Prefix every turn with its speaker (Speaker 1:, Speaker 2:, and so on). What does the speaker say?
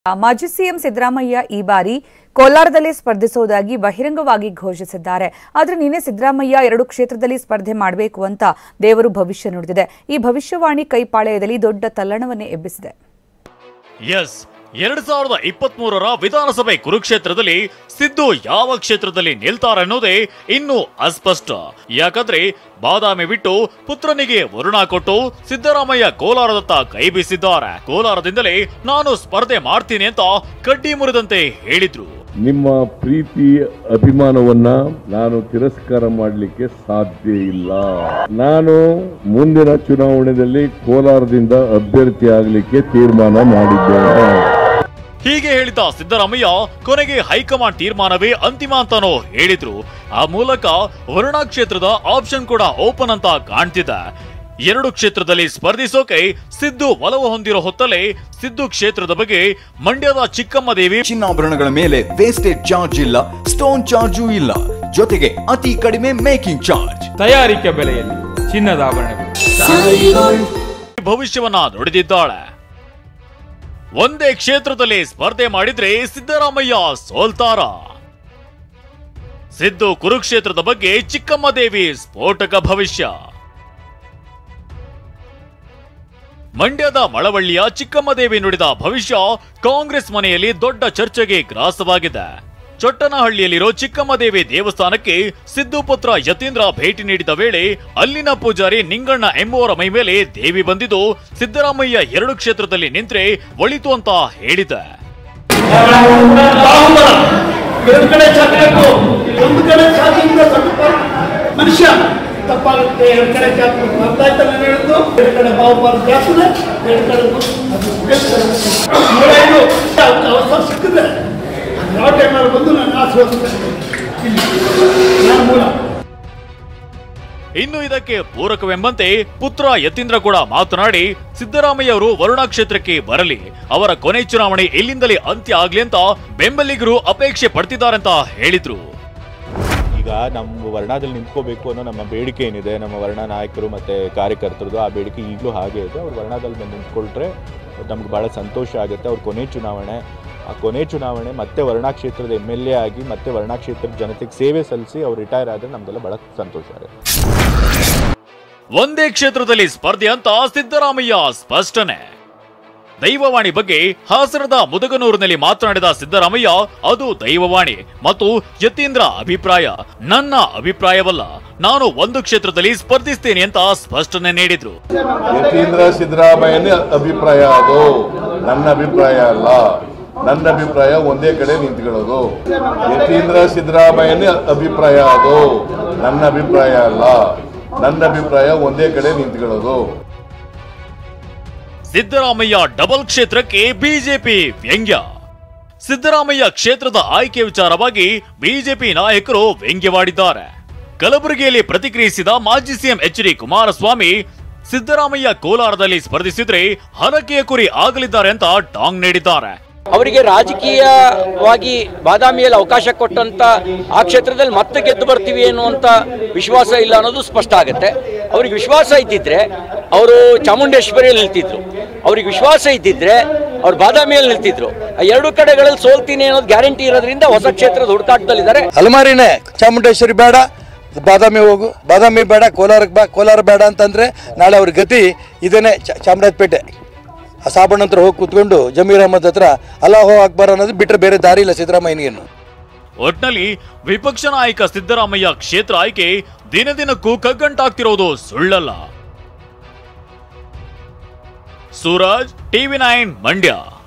Speaker 1: ಮಾಜಿ ಸಿಎಂ ಸಿದ್ದರಾಮಯ್ಯ ಈ ಬಾರಿ ಕೋಲಾರದಲ್ಲಿ ಸ್ಪರ್ಧಿಸುವುದಾಗಿ ಬಹಿರಂಗವಾಗಿ ಘೋಷಿಸಿದ್ದಾರೆ ಆದರೆ ನಿನ್ನೆ ಸಿದ್ದರಾಮಯ್ಯ ಎರಡು ಕ್ಷೇತ್ರದಲ್ಲಿ ಸ್ಪರ್ಧೆ ಮಾಡಬೇಕು ಅಂತ ದೇವರು ಭವಿಷ್ಯ ನುಡಿದಿದೆ ಈ ಭವಿಷ್ಯವಾಣಿ ಕೈಪಾಳ್ಯದಲ್ಲಿ ದೊಡ್ಡ ತಲ್ಲಣವನ್ನೇ ಎಬ್ಬಿಸಿದೆ
Speaker 2: ಎಸ್ ಎರಡ್ ಸಾವಿರದ ಇಪ್ಪತ್ತ್ ಮೂರರ ವಿಧಾನಸಭೆ ಕುರುಕ್ಷೇತ್ರದಲ್ಲಿ ಸಿದ್ದು ಯಾವ ಕ್ಷೇತ್ರದಲ್ಲಿ ನಿಲ್ತಾರೆ ಅನ್ನೋದೇ ಇನ್ನೂ ಅಸ್ಪಷ್ಟ ಯಾಕಂದ್ರೆ ಬಾದಾಮಿ ಬಿಟ್ಟು ಪುತ್ರನಿಗೆ ವರುಣ ಕೊಟ್ಟು ಸಿದ್ದರಾಮಯ್ಯ ಕೋಲಾರದತ್ತ ಕೈ ಬೀಸಿದ್ದಾರೆ ಕೋಲಾರದಿಂದಲೇ ನಾನು ಸ್ಪರ್ಧೆ ಮಾಡ್ತೀನಿ ಅಂತ ಕಡ್ಡಿ ಮುರಿದಂತೆ ಹೇಳಿದ್ರು
Speaker 3: ನಿಮ್ಮ ಪ್ರೀತಿ ಅಭಿಮಾನವನ್ನ ನಾನು ತಿರಸ್ಕಾರ ಮಾಡಲಿಕ್ಕೆ ಸಾಧ್ಯ ಇಲ್ಲ ನಾನು ಮುಂದಿನ ಚುನಾವಣೆಯಲ್ಲಿ ಕೋಲಾರದಿಂದ ಅಭ್ಯರ್ಥಿ ಆಗಲಿಕ್ಕೆ ತೀರ್ಮಾನ ಮಾಡಿದ್ದೇನೆ
Speaker 2: ಹೀಗೆ ಹೇಳಿದ ಸಿದ್ದರಾಮಯ್ಯ ಕೊನೆಗೆ ಹೈಕಮಾಂಡ್ ತೀರ್ಮಾನವೇ ಅಂತಿಮ ಅಂತಾನೋ ಹೇಳಿದ್ರು ಆ ಮೂಲಕ ವರುಣ ಕ್ಷೇತ್ರದ ಆಪ್ಷನ್ ಕೂಡ ಓಪನ್ ಅಂತ ಕಾಣ್ತಿದೆ ಎರಡು ಕ್ಷೇತ್ರದಲ್ಲಿ ಸ್ಪರ್ಧಿಸೋಕೆ ಸಿದ್ದು ಒಲವು ಹೊಂದಿರೋ ಹೊತ್ತಲ್ಲೇ ಸಿದ್ದು ಕ್ಷೇತ್ರದ ಬಗ್ಗೆ ಮಂಡ್ಯದ ಚಿಕ್ಕಮ್ಮ ದೇವಿ
Speaker 4: ಚಿನ್ನಾಭರಣಗಳ ಮೇಲೆ ವೇಸ್ಟೇಜ್ ಚಾರ್ಜ್ ಇಲ್ಲ ಸ್ಟೋನ್ ಚಾರ್ಜು ಇಲ್ಲ ಜೊತೆಗೆ ಅತಿ ಕಡಿಮೆ ಮೇಕಿಂಗ್ ಚಾರ್ಜ್
Speaker 5: ತಯಾರಿಕೆ ಬೆಲೆಯಲ್ಲಿ ಚಿನ್ನದ ಆಭರಣಗಳು
Speaker 2: ಭವಿಷ್ಯವನ್ನ ನುಡಿದಿದ್ದಾಳೆ ಒಂದೇ ಕ್ಷೇತ್ರದಲ್ಲಿ ಸ್ಪರ್ಧೆ ಮಾಡಿದ್ರೆ ಸಿದ್ದರಾಮಯ್ಯ ಸೋಲ್ತಾರ ಸಿದ್ದು ಕುರುಕ್ಷೇತ್ರದ ಬಗ್ಗೆ ಚಿಕ್ಕಮ್ಮ ದೇವಿ ಸ್ಫೋಟಕ ಭವಿಷ್ಯ ಮಂಡ್ಯದ ಮಳವಳ್ಳಿಯ ಚಿಕ್ಕಮ್ಮದೇವಿ ನುಡಿದ ಭವಿಷ್ಯ ಕಾಂಗ್ರೆಸ್ ಮನೆಯಲ್ಲಿ ದೊಡ್ಡ ಚರ್ಚೆಗೆ ಗ್ರಾಸವಾಗಿದೆ ಚೊಟ್ಟನಹಳ್ಳಿಯಲ್ಲಿರೋ ಚಿಕ್ಕಮ್ಮದೇವಿ ದೇವಸ್ಥಾನಕ್ಕೆ ಸಿದ್ದು ಪುತ್ರ ಯತೀಂದ್ರ ಭೇಟಿ ನೀಡಿದ ವೇಳೆ ಅಲ್ಲಿನ ಪೂಜಾರಿ ನಿಂಗಣ್ಣ ಎಂಬುವರ ಮೈ ಮೇಲೆ ದೇವಿ ಬಂದಿದ್ದು ಸಿದ್ದರಾಮಯ್ಯ ಎರಡು ಕ್ಷೇತ್ರದಲ್ಲಿ ನಿಂತ್ರೆ ಒಳಿತು ಅಂತ ಹೇಳಿದೆ
Speaker 6: ಬಾಹುಬಲ ಎರಡು ಕಡೆ ಚಾಚಬೇಕು ಒಂದು ಕಡೆ ಚಾಚಿಂದ ಸ್ವಲ್ಪ ಮನುಷ್ಯ ತಪ್ಪಾಗುತ್ತೆ ಎರಡು ಕಡೆ ಚಾಚಬೇಕು ಅರ್ಥ ಆಯ್ತಾ ನಾನು ಹೇಳಿದ್ದು ಎರಡು ಕಡೆ ಬಾಹುಬಲ ಜಾಸ್ತಿದೆ ಎರಡು ಕಡೆ ನೂರೈದು ಅವಸರ ಸಿಕ್ಕಿದೆ ಯಾವ ಟೈಮಲ್ಲಿ ಬಂದು ನಾನು ಆಸ್ವಾದಿಸ್ತೇನೆ ಇಲ್ಲಿ ನಾನು ಮೂಲ
Speaker 2: ಇನ್ನು ಇದಕ್ಕೆ ಪೂರಕವೆಂಬಂತೆ ಪುತ್ರ ಯತೀಂದ್ರ ಕೂಡ ಮಾತನಾಡಿ ಸಿದ್ದರಾಮಯ್ಯ ಅವರು ವರುಣಾ ಕ್ಷೇತ್ರಕ್ಕೆ ಬರಲಿ ಅವರ ಕೊನೆ ಚುನಾವಣೆ ಇಲ್ಲಿಂದಲೇ ಅಂತ್ಯ ಆಗ್ಲಿ ಅಂತ ಬೆಂಬಲಿಗರು ಅಪೇಕ್ಷೆ ಪಡ್ತಿದ್ದಾರಂತ ಹೇಳಿದ್ರು
Speaker 7: ಈಗ ನಮ್ಮ ವರ್ಣದಲ್ಲಿ ನಿಂತ್ಕೋಬೇಕು ಅನ್ನೋ ನಮ್ಮ ಬೇಡಿಕೆ ಏನಿದೆ ನಮ್ಮ ವರ್ಣ ನಾಯಕರು ಮತ್ತು ಕಾರ್ಯಕರ್ತರದು ಆ ಬೇಡಿಕೆ ಈಗಲೂ ಹಾಗೆ ಇದೆ ಅವ್ರು ವರ್ಣದಲ್ಲಿ ಬಂದು ನಿಂತ್ಕೊಳ್ಟ್ರೆ ನಮ್ಗೆ ಭಾಳ ಸಂತೋಷ ಆಗುತ್ತೆ ಅವ್ರ ಕೊನೆ ಚುನಾವಣೆ ಆ ಕೊನೆ ಚುನಾವಣೆ ಮತ್ತೆ ವರ್ಣಾ ಕ್ಷೇತ್ರದ ಎಮ್ ಎಲ್ ಎ ಆಗಿ ಮತ್ತೆ ವರ್ಣಾ ಕ್ಷೇತ್ರದ ಜನತೆಗೆ ಸೇವೆ ಸಲ್ಲಿಸಿ ಅವ್ರು ರಿಟೈರ್ ಆದರೆ ನಮ್ದೆಲ್ಲ ಭಾಳ ಸಂತೋಷ ಆಗುತ್ತೆ
Speaker 2: ಒಂದೇ ಕ್ಷೇತ್ರದಲ್ಲಿ ಸ್ಪರ್ಧೆ ಅಂತ ಸಿದ್ದರಾಮಯ್ಯ ಸ್ಪಷ್ಟನೆ ದೈವವಾಣಿ ಬಗ್ಗೆ ಹಾಸನದ ಮುದಗನೂರಿನಲ್ಲಿ ಮಾತನಾಡಿದ ಸಿದ್ದರಾಮಯ್ಯ ಅದು ದೈವವಾಣಿ ಮತ್ತು ಯತೀಂದ್ರ ಅಭಿಪ್ರಾಯ ನನ್ನ ಅಭಿಪ್ರಾಯವಲ್ಲ ನಾನು ಒಂದು ಕ್ಷೇತ್ರದಲ್ಲಿ ಸ್ಪರ್ಧಿಸ್ತೇನೆ ಅಂತ ಸ್ಪಷ್ಟನೆ ನೀಡಿದ್ರು
Speaker 3: ಯತೀಂದ್ರ ಸಿದ್ದರಾಮಯ್ಯನ ಅಭಿಪ್ರಾಯ ಅದು ನನ್ನ ಅಭಿಪ್ರಾಯ ಅಲ್ಲ ನನ್ನ ಅಭಿಪ್ರಾಯ ಒಂದೇ ಕಡೆ ನಿಂತ್ಕೊಳ್ಳೋದು ಯತೀಂದ್ರ ಸಿದ್ದರಾಮಯ್ಯನ ಅಭಿಪ್ರಾಯ ಅದು ನನ್ನ ಅಭಿಪ್ರಾಯ ಅಲ್ಲ ನನ್ನ ಅಭಿಪ್ರಾಯ ಒಂದೇ ಕಡೆ ನಿಂತ್ಕೊಳ್ಳೋದು
Speaker 2: ಸಿದ್ದರಾಮಯ್ಯ ಡಬಲ್ ಕ್ಷೇತ್ರಕ್ಕೆ ಬಿಜೆಪಿ ವ್ಯಂಗ್ಯ ಸಿದ್ದರಾಮಯ್ಯ ಕ್ಷೇತ್ರದ ಆಯ್ಕೆ ವಿಚಾರವಾಗಿ ಬಿಜೆಪಿ ನಾಯಕರು ವ್ಯಂಗ್ಯವಾಡಿದ್ದಾರೆ ಕಲಬುರಗಿಯಲ್ಲಿ ಪ್ರತಿಕ್ರಿಯಿಸಿದ ಮಾಜಿ CM H D Kumaraswamy Siddaramaiah ಕೋಲಾರದಲ್ಲಿ ಸ್ಪರ್ಧಿಸಿದ್ರೆ ಹರಕೆಯ ಕುರಿ ಆಗಲಿದ್ದಾರೆ ಅಂತ ಟಾಂಗ್ ನೀಡಿದ್ದಾರೆ
Speaker 8: ಅವರಿಗೆ ರಾಜಕೀಯವಾಗಿ ಬಾದಾಮಿಯಲ್ಲಿ ಅವಕಾಶ ಕೊಟ್ಟಂತ ಆ ಕ್ಷೇತ್ರದಲ್ಲಿ ಮತ್ತೆ ಗೆದ್ದು ಬರ್ತೀವಿ ಅನ್ನುವಂಥ ವಿಶ್ವಾಸ ಇಲ್ಲ ಅನ್ನೋದು ಸ್ಪಷ್ಟ ಆಗುತ್ತೆ ಅವ್ರಿಗೆ ವಿಶ್ವಾಸ ಇದ್ದಿದ್ರೆ ಅವರು ಚಾಮುಂಡೇಶ್ವರಿಯಲ್ಲಿ ನಿಲ್ತಿದ್ರು ಅವ್ರಿಗೆ ವಿಶ್ವಾಸ ಇದ್ದಿದ್ರೆ ಅವ್ರು ಬಾದಾಮಿಯಲ್ಲಿ ನಿಲ್ತಿದ್ರು ಆ ಎರಡು ಕಡೆಗಳಲ್ಲಿ ಸೋಲ್ತೀನಿ ಅನ್ನೋದು ಗ್ಯಾರಂಟಿ ಇರೋದ್ರಿಂದ ಹೊಸ ಕ್ಷೇತ್ರದ ಹುಡುಕಾಟದಲ್ಲಿದ್ದಾರೆ
Speaker 9: ಅಲಮಾರಿನೇ ಚಾಮುಂಡೇಶ್ವರಿ ಬೇಡ ಬಾದಾಮಿ ಹೋಗು ಬಾದಾಮಿ ಬೇಡ ಕೋಲಾರಕ್ಕೆ ಬಾ ಕೋಲಾರ ಬೇಡ ಅಂತಂದ್ರೆ ನಾಳೆ ಅವ್ರ ಗತಿ ಇದೇನೆ ಚ- ಚಾಮರಾಜಪೇಟೆ ಆ ಸಾಬಣ್ಣ ಹತ್ರ ಹೋಗಿ ಕೂತ್ಕೊಂಡು ಜಮೀರ್ ಅಹಮದ್ ಹತ್ರ ಅಲ್ಲಾಹೋ ಅಕ್ಬರ್ ಅನ್ನೋದು ಬಿಟ್ಟರೆ ಬೇರೆ ದಾರಿ ಇಲ್ಲ ಸಿದ್ದರಾಮಯ್ಯನಿಗೇನು
Speaker 2: ಒಟ್ನಲ್ಲಿ ವಿಪಕ್ಷ ನಾಯಕ ಸಿದ್ದರಾಮಯ್ಯ ಕ್ಷೇತ್ರ ಆಯ್ಕೆ ದಿನ ದಿನಕ್ಕೂ ಕಗ್ಗಂಟಾಗ್ತಿರೋದು ಸುಳ್ಳಲ್ಲ ಸೂರಜ್ ಟಿವಿ ನೈನ್ ಮಂಡ್ಯ